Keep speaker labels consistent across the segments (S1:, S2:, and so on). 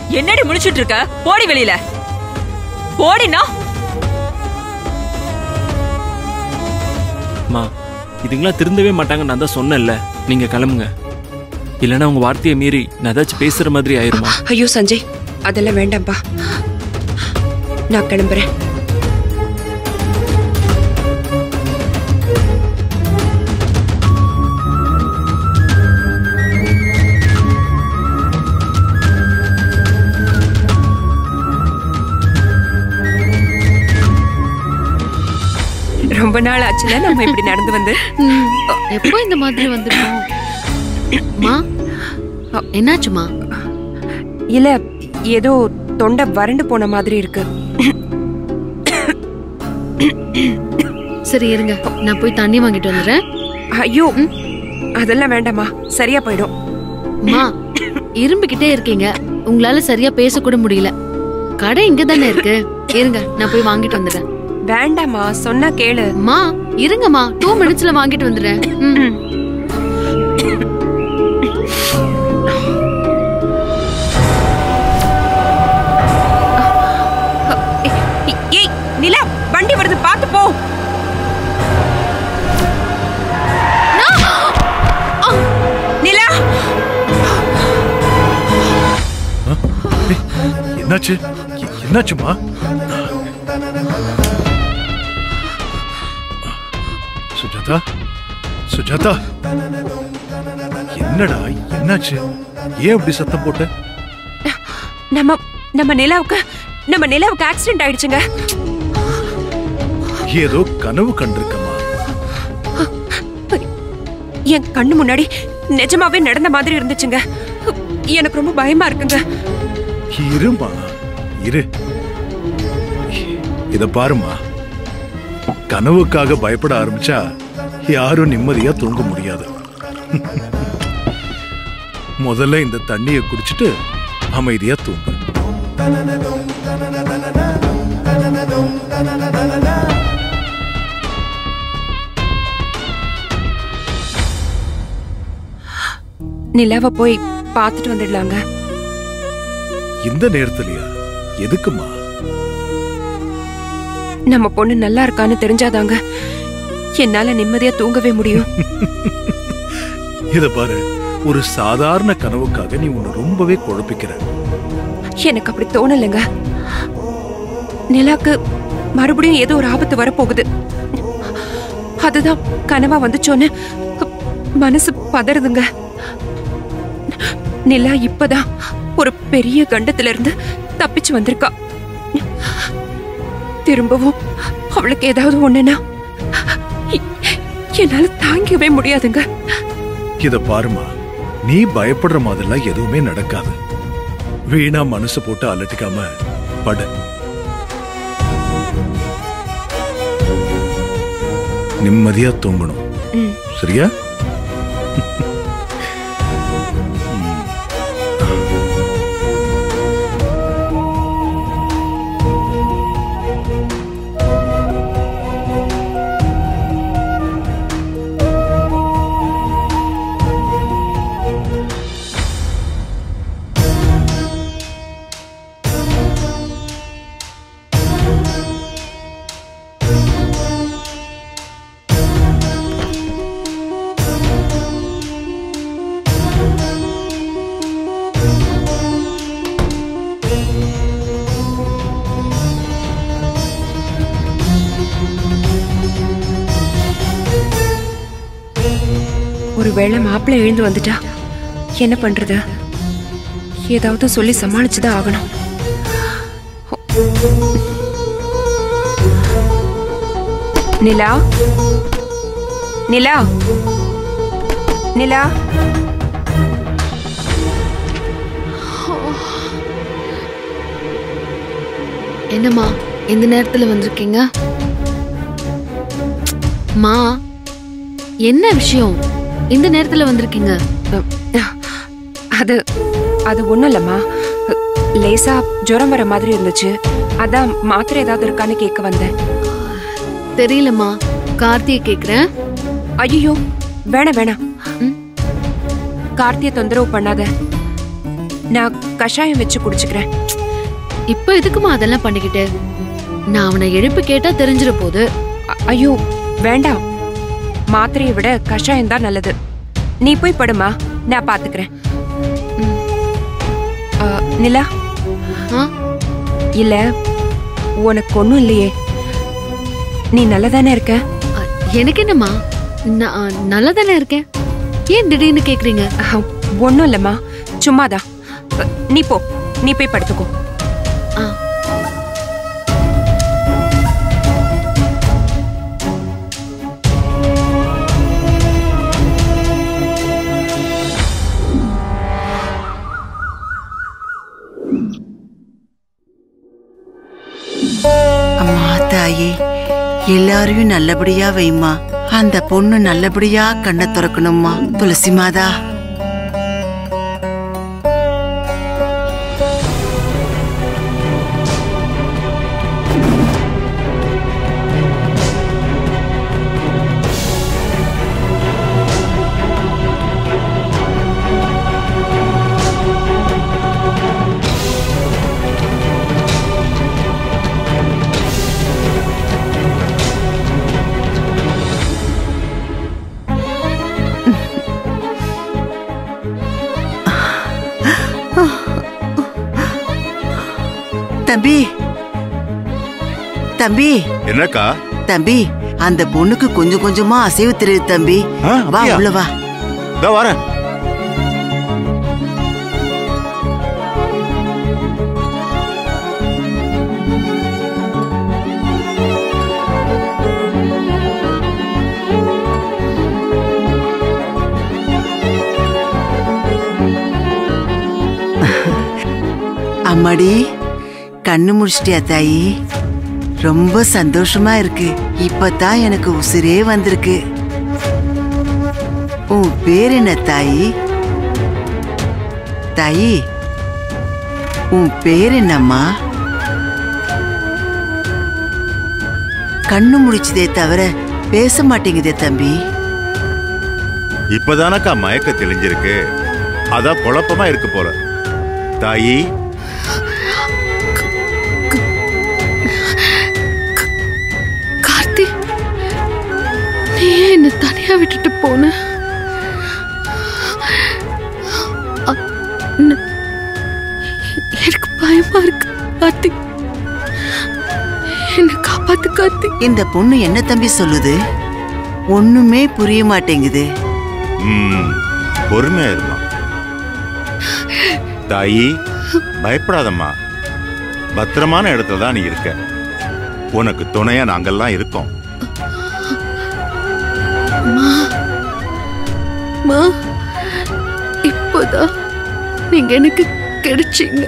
S1: என்னடி முடிச்சிட்டு இருக்க போடி வெளியில போடினா
S2: மா இதுங்களா திருந்தவே மாட்டாங்க நான் தான் சொன்னேன்ல நீங்க கிளம்புங்க இல்லைன்னா உங்க வார்த்தையை மீறி நான் ஏதாச்சும் பேசுற மாதிரி ஆயிருமா
S3: ஐயோ சஞ்சய் அதெல்லாம் வேண்டாம்ப்பா நான் கிளம்புறேன் ரொம்ப நாள் ஆச்சுல நம்ம இப்படி நடந்து வந்து
S4: ம், எப்போ இந்த மாதிரி வந்துருக்கோம் மா என்னாச்சுமா
S3: இல்ல ஏதோ தொண்டை வறண்டு போன மாதிரி இருக்கு
S4: சரி இருங்க நான் போய் தண்ணி வாங்கிட்டு வந்துடுறேன்
S3: ஐயோ அதெல்லாம் வேண்டாம்மா சரியா போயிடும்
S4: மா இரும்பிக்கிட்டே இருக்கீங்க உங்களால சரியா பேசக்கூட முடியல கடை இங்க தானே இருக்கு இருங்க நான் போய் வாங்கிட்டு வந்துடுறேன்
S3: வேண்டாம்மா சொன்னா கேளு
S4: மா இருங்கம்மா டூ மினிட்ஸ்ல வாங்கிட்டு வந்துடுறேன் ம்.
S3: ஏய், ஏய் நிலா வண்டி வருது பாத்து போ நிலா
S5: என்னாச்சு எ- என்னாச்சுமா சுஜாதா சுஜாதா என்னடா என்னாச்சு ஏன் அப்படி சத்தம் போட்ட
S3: நம்ம நம்ம நிலாவுக்கு நம்ம நிலாவுக்கு ஆக்சிடென்ட் ஆயிடுச்சுங்க
S5: ஏதோ கனவு கண்டிருக்கமா
S3: என் கண்ணு முன்னாடி நிஜமாவே நடந்த மாதிரி இருந்துச்சுங்க எனக்கு ரொம்ப பயமா இருக்குங்க
S5: இருமா இரு இத பாருமா கனவுக்காக பயப்பட ஆரம்பிச்சா யாரும் நிம்மதியா தூங்க முடியாது முதல்ல இந்த தண்ணியை குடிச்சிட்டு அமைதியா தூங்கு
S3: நிலாவை போய் பார்த்துட்டு வந்துடலாங்க
S5: இந்த நேரத்துலயா எதுக்குமா
S3: நம்ம பொண்ணு நல்லா இருக்கான்னு தெரிஞ்சாதாங்க என்னால நிம்மதியா தூங்கவே முடியும்
S5: இத பாரு ஒரு சாதாரண கனவுக்காக நீ உன்னை ரொம்பவே குழப்பிக்கிற
S3: எனக்கு அப்படி தோணலைங்க நிலாக்கு மறுபடியும் ஏதோ ஒரு ஆபத்து வரப்போகுது அதுதான் கனவா வந்துச்சோன்னு மனசு பதறுதுங்க நிலா இப்பதான் ஒரு பெரிய கண்டத்துல இருந்து தப்பிச்சு வந்திருக்கா திரும்பவும் அவளுக்கு ஏதாவது ஒண்ணுனா எ- என்னால தாங்கவே முடியாதுங்க
S5: இத பாருமா நீ பயப்படுற மாதிரிலாம் எதுவுமே நடக்காது வீணா மனசு போட்டு அலட்டிக்காம படு நிம்மதியா தூங்கணும்
S3: ம்.
S5: சரியா
S3: ஒருவேளை மாப்பிள்ளை எழுந்து வந்துட்டா என்ன பண்றது ஏதாவது சொல்லி சமாளிச்சுதான் ஆகணும் நிலா நிலா நிலா
S4: என்னம்மா இந்த நேரத்துல வந்திருக்கீங்க மா என்ன விஷயம் இந்த நேரத்துல வந்திருக்கீங்க
S3: அது அது ஒண்ணும் இல்லம்மா லேசா ஜுரம் வர மாதிரி இருந்துச்சு அதான் மாத்திரை ஏதாவது இருக்கான்னு கேட்க வந்தேன்
S4: தெரியலம்மா கார்த்தியை கேக்குறேன்
S3: ஐயோ வேணாம் வேணாம்
S4: ம்.
S3: கார்த்திய தொந்தரவு பண்ணாத நான் கஷாயம் வச்சு குடிச்சுக்கிறேன்
S4: இப்ப எதுக்குமா அதெல்லாம் பண்ணிக்கிட்டு நான் அவனை எழுப்பி கேட்டா தெரிஞ்சிட போகுது
S3: அ- ஐயோ வேண்டாம் மாத்திரையை விட கஷாயம் தான் நல்லது நீ போய் படுமா நான் பாத்துக்கிறேன் ம். அ, நிலா
S4: ஆ?
S3: இல்ல உனக்கு ஒண்ணும் இல்லையே நீ நல்லதானே இருக்க
S4: அ, எனக்கு என்னம்மா நான் நல்லா தானே இருக்கேன் ஏன் திடீர்னு கேக்குறீங்க
S3: அஹ், ஒண்ணும் இல்லம்மா சும்மாதான் அ, நீ போ நீ போய் படுத்துக்கோ
S4: ஆ.
S6: அம்மா தாயே எல்லாரையும் நல்லபடியா வைம்மா அந்த பொண்ணு நல்லபடியா கண்ணை திறக்கணும்மா துளசி மாதா தம்பி தம்பி
S7: என்னக்கா
S6: தம்பி அந்த பொண்ணுக்கு கொஞ்சம் கொஞ்சமா அசைவு தெரியுது தம்பி
S7: ஆ,
S6: வா
S7: அப்படியா?
S6: உள்ள வா
S7: இதோ வரேன்
S6: அம்மாடி கண்ணு முடிச்சிட்டியா தாயி ரொம்ப சந்தோஷமா இருக்கு இப்பதான் எனக்கு உசிரே வந்திருக்கு உன் பேர் என்ன தாயி தாயி உன் பேர் என்னம்மா கண்ணு முடிச்சதே தவிர பேச மாட்டேங்குதே தம்பி
S7: இப்பதானக்கா மயக்க தெளிஞ்சிருக்கு அதான் குழப்பமா இருக்கு போல தாயி
S4: கார்த்தி நீ ஏன் என்ன தனியா விட்டுட்டு போன அ, ந- எனக்கு பயமா இருக்கு கார்த்தி என்ன காப்பாத்து கார்த்தி
S6: இந்த பொண்ணு என்ன தம்பி சொல்லுது ஒண்ணுமே புரிய மாட்டேங்குது
S7: ம் பொறுமையா இருமா தாயி பயப்படாதம்மா பத்திரமான இடத்துல தான் நீ இருக்க உனக்கு துணையா நாங்கெல்லாம் இருக்கோம்
S4: மா இப்போதான் நீங்க எனக்கு கிடைச்சீங்க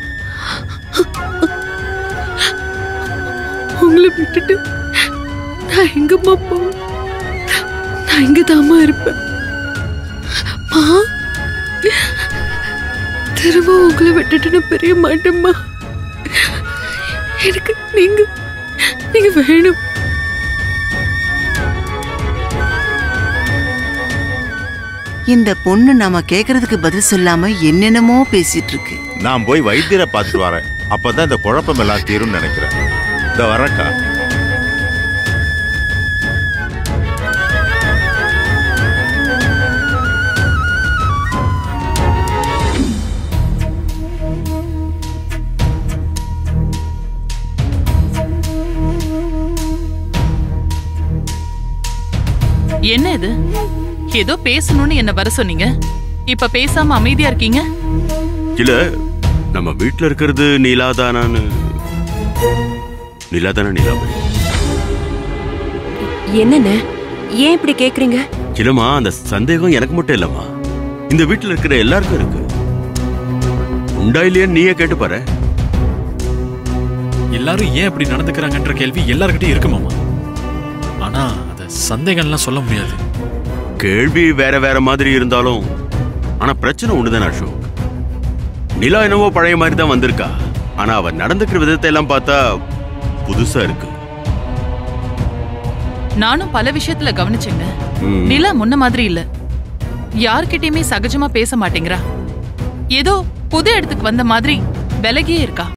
S4: உங்களை விட்டுட்டு நான் எங்கம்மா போவேன் நான் இங்கதாம்மா இருப்பேன் மா திரும்ப உங்களை விட்டுட்டு நான் பிரிய மாட்டேம்மா எனக்கு நீங்க நீங்க வேணும்
S6: இந்த பொண்ணு நாம கேக்குறதுக்கு பதில் சொல்லாம என்னென்னமோ பேசிட்டு இருக்கு
S7: நான் போய் வைத்தியரை பார்த்துட்டு வரேன் அப்பதான் இந்த குழப்பம் எல்லாம் தீரும்னு நினைக்கிறேன் இந்த வரேன்க்கா
S8: என்ன இது ஏதோ பேசணும்னு என்ன வர சொன்னீங்க இப்ப பேசாம அமைதியா இருக்கீங்க
S9: இல்ல நம்ம வீட்ல இருக்கிறது நீலாதானான்னு நீலாதானா நீலாபரி
S3: என்னண்ணே ஏன் இப்படி கேக்குறீங்க
S9: இல்லம்மா அந்த சந்தேகம் எனக்கு மட்டும் இல்லம்மா இந்த வீட்ல இருக்கிற எல்லாருக்கும் இருக்கு உண்டா இல்லையான்னு நீயே கேட்டு பாரு
S2: எல்லாரும் ஏன் இப்படி நடந்துக்கிறாங்கன்ற கேள்வி எல்லார்கிட்டயும் இருக்குமாமா ஆனா அத சந்தேகம்லாம் சொல்ல முடியாது
S9: கேள்வி வேற வேற மாதிரி இருந்தாலும் ஆனா பிரச்சனை ஒண்ணுதானே அசோக் நிலா என்னவோ பழைய மாதிரி தான் வந்திருக்கா ஆனா அவ நடந்துக்கிற விதத்தை எல்லாம் பார்த்தா புதுசா இருக்கு
S8: நானும் பல விஷயத்துல கவனிச்சேங்க
S9: ம்.
S8: நிலா முன்ன மாதிரி இல்ல யார்கிட்டயுமே சகஜமா பேச மாட்டேங்கிறா ஏதோ புது இடத்துக்கு வந்த மாதிரி விலகியே இருக்கா